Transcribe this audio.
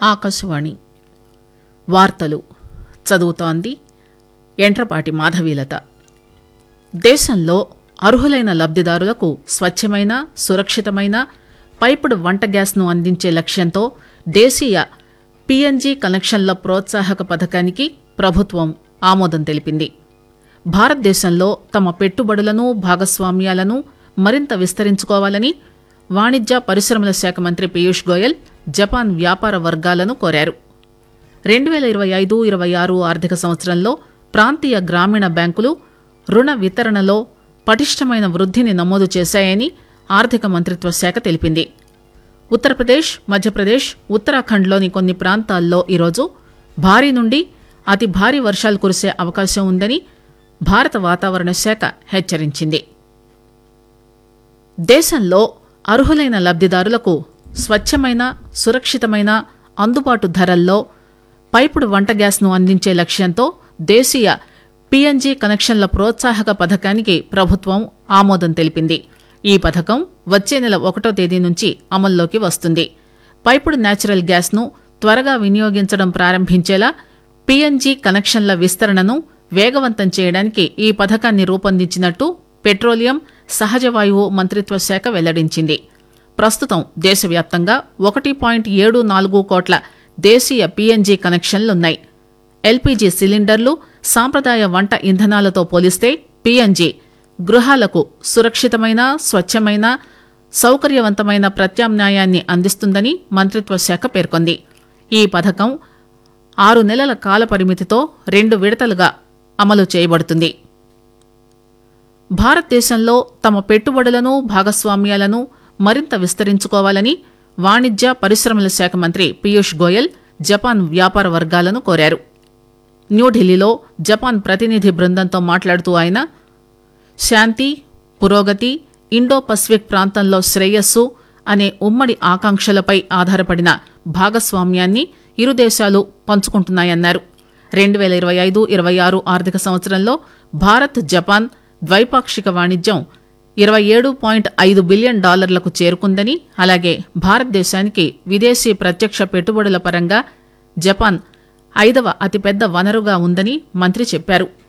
ఆకాశవాణి వార్తలు చదువుతోంది ఎంట్రపాటి మాధవీలత దేశంలో అర్హులైన లబ్దిదారులకు స్వచ్ఛమైన సురక్షితమైన పైపుడు వంట గ్యాస్ను అందించే లక్ష్యంతో దేశీయ పీఎన్జీ కనెక్షన్ల ప్రోత్సాహక పథకానికి ప్రభుత్వం ఆమోదం తెలిపింది భారతదేశంలో తమ పెట్టుబడులను భాగస్వామ్యాలను మరింత విస్తరించుకోవాలని వాణిజ్య పరిశ్రమల శాఖ మంత్రి పీయూష్ గోయల్ జపాన్ వ్యాపార వర్గాలను కోరారు రెండు వేల ఇరవై ఐదు ఇరవై ఆరు ఆర్థిక సంవత్సరంలో ప్రాంతీయ గ్రామీణ బ్యాంకులు రుణ వితరణలో పటిష్టమైన వృద్ధిని నమోదు చేశాయని ఆర్థిక మంత్రిత్వ శాఖ తెలిపింది ఉత్తరప్రదేశ్ మధ్యప్రదేశ్ ఉత్తరాఖండ్లోని కొన్ని ప్రాంతాల్లో ఈరోజు భారీ నుండి అతి భారీ వర్షాలు కురిసే అవకాశం ఉందని భారత వాతావరణ శాఖ హెచ్చరించింది దేశంలో అర్హులైన లబ్దిదారులకు స్వచ్ఛమైన సురక్షితమైన అందుబాటు ధరల్లో పైపుడు వంట గ్యాస్ను అందించే లక్ష్యంతో దేశీయ పీఎన్జీ కనెక్షన్ల ప్రోత్సాహక పథకానికి ప్రభుత్వం ఆమోదం తెలిపింది ఈ పథకం వచ్చే నెల ఒకటో తేదీ నుంచి అమల్లోకి వస్తుంది పైపుడు న్యాచురల్ గ్యాస్ను త్వరగా వినియోగించడం ప్రారంభించేలా పీఎన్జీ కనెక్షన్ల విస్తరణను వేగవంతం చేయడానికి ఈ పథకాన్ని రూపొందించినట్టు పెట్రోలియం సహజ వాయువు మంత్రిత్వ శాఖ వెల్లడించింది ప్రస్తుతం దేశవ్యాప్తంగా ఒకటి పాయింట్ ఏడు నాలుగు కోట్ల దేశీయ పీఎన్జీ కనెక్షన్లున్నాయి ఎల్పీజీ సిలిండర్లు సాంప్రదాయ వంట ఇంధనాలతో పోలిస్తే పీఎన్జీ గృహాలకు సురక్షితమైన స్వచ్ఛమైన సౌకర్యవంతమైన ప్రత్యామ్నాయాన్ని అందిస్తుందని మంత్రిత్వ శాఖ పేర్కొంది ఈ పథకం ఆరు నెలల కాల పరిమితితో రెండు విడతలుగా అమలు చేయబడుతుంది భారతదేశంలో తమ పెట్టుబడులను భాగస్వామ్యాలను మరింత విస్తరించుకోవాలని వాణిజ్య పరిశ్రమల శాఖ మంత్రి పీయూష్ గోయల్ జపాన్ వ్యాపార వర్గాలను కోరారు న్యూఢిల్లీలో జపాన్ ప్రతినిధి బృందంతో మాట్లాడుతూ ఆయన శాంతి పురోగతి ఇండో పసిఫిక్ ప్రాంతంలో శ్రేయస్సు అనే ఉమ్మడి ఆకాంక్షలపై ఆధారపడిన భాగస్వామ్యాన్ని ఇరు దేశాలు పంచుకుంటున్నాయన్నారు రెండు వేల ఇరవై ఐదు ఇరవై ఆరు ఆర్థిక సంవత్సరంలో భారత్ జపాన్ ద్వైపాక్షిక వాణిజ్యం ఇరవై ఏడు పాయింట్ ఐదు బిలియన్ డాలర్లకు చేరుకుందని అలాగే భారతదేశానికి విదేశీ ప్రత్యక్ష పెట్టుబడుల పరంగా జపాన్ ఐదవ అతిపెద్ద వనరుగా ఉందని మంత్రి చెప్పారు